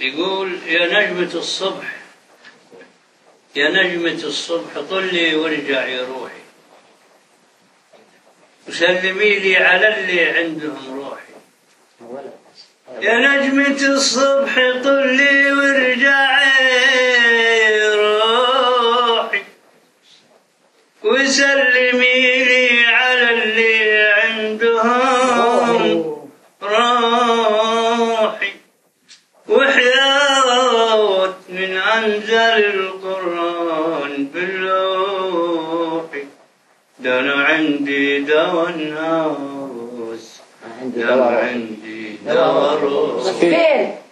يقول يا نجمة الصبح يا نجمة الصبح طلي وارجعي روحي وسلمي لي على اللي عندهم روحي يا نجمة الصبح طلي وارجعي روحي وسلمي لي على اللي عندهم روحي وحياة من أنزل القرآن باللوح ده أنا عندي دوا الناس عندي ده أنا دواء عندي دوا روح فين